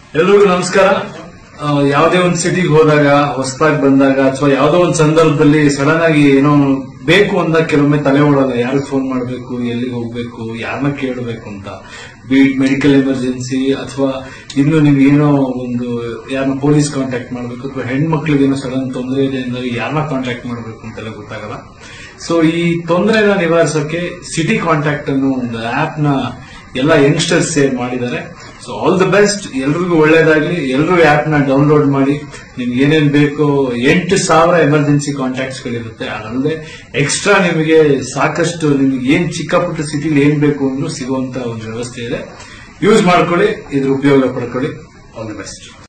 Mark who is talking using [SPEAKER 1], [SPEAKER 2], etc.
[SPEAKER 1] ಎಲ್ರಿಗೂ ನಮಸ್ಕಾರ ಆ, ಯಾವುದೇ ಒಂದು ಸಿಟಿಗೆ ಹೋದಾಗ ಹೊಸದಾಗಿ ಬಂದಾಗ ಅಥವಾ ಯಾವುದೋ ಒಂದು ಸಂದರ್ಭದಲ್ಲಿ ಸಡನ್ ಆಗಿ ಏನೋ ಬೇಕು ಅಂದಾಗ ಕೆಲವೊಮ್ಮೆ ತಲೆ ಓಡಲ್ಲ ಯಾರಿಗೆ ಫೋನ್ ಮಾಡಬೇಕು ಎಲ್ಲಿಗೆ ಹೋಗ್ಬೇಕು ಯಾರನ್ನ ಕೇಳಬೇಕು ಅಂತ ಬೀಟ್ ಮೆಡಿಕಲ್ ಎಮರ್ಜೆನ್ಸಿ ಅಥವಾ ಇನ್ನು ನೀವು ಏನೋ ಒಂದು ಯಾರನ್ನ ಪೊಲೀಸ್ ಕಾಂಟ್ಯಾಕ್ಟ್ ಮಾಡಬೇಕು ಅಥವಾ ಹೆಣ್ಮಕ್ಳಿಗೆ ಏನೋ ಸಡನ್ ತೊಂದರೆ ಇದೆ ಅಂದ್ರೆ ಯಾರನ್ನ ಕಾಂಟ್ಯಾಕ್ಟ್ ಮಾಡಬೇಕು ಅಂತೆಲ್ಲ ಗೊತ್ತಾಗಲ್ಲ ಸೊ ಈ ತೊಂದರೆನ ನಿವಾರಿಸೋಕೆ ಸಿಟಿ ಕಾಂಟ್ಯಾಕ್ಟ್ ಅನ್ನೋ ಒಂದು ಆಪ್ ನ ಎಲ್ಲ ಯಂಗ್ಸ್ಟರ್ಸ್ ಸೇರ್ ಮಾಡಿದ್ದಾರೆ ಸೊ ಆಲ್ ದ ಬೆಸ್ಟ್ ಎಲ್ರಿಗೂ ಒಳ್ಳೇದಾಗ್ಲಿ ಎಲ್ಲರೂ ಆಪ್ ನ ಡೌನ್ಲೋಡ್ ಮಾಡಿ ನಿಮ್ಗೆ ಏನೇನ್ ಬೇಕು ಎಂಟು ಸಾವಿರ ಎಮರ್ಜೆನ್ಸಿ ಕಾಂಟ್ಯಾಕ್ಟ್ಸ್ ಗಳಿರುತ್ತೆ ಅದಲ್ಲದೆ ಎಕ್ಸ್ಟ್ರಾ ನಿಮಗೆ ಸಾಕಷ್ಟು ನಿಮ್ಗೆ ಏನ್ ಚಿಕ್ಕ ಪುಟ್ಟ ಸಿಟಿಲಿ ಏನ್ ಬೇಕು ಅಂದ್ರೂ ಸಿಗುವಂತ ಒಂದು ವ್ಯವಸ್ಥೆ ಇದೆ ಯೂಸ್ ಮಾಡ್ಕೊಳ್ಳಿ ಇದ್ರ ಉಪಯೋಗ ಪಡ್ಕೊಳ್ಳಿ ಆಲ್ ದಿ ಬೆಸ್ಟ್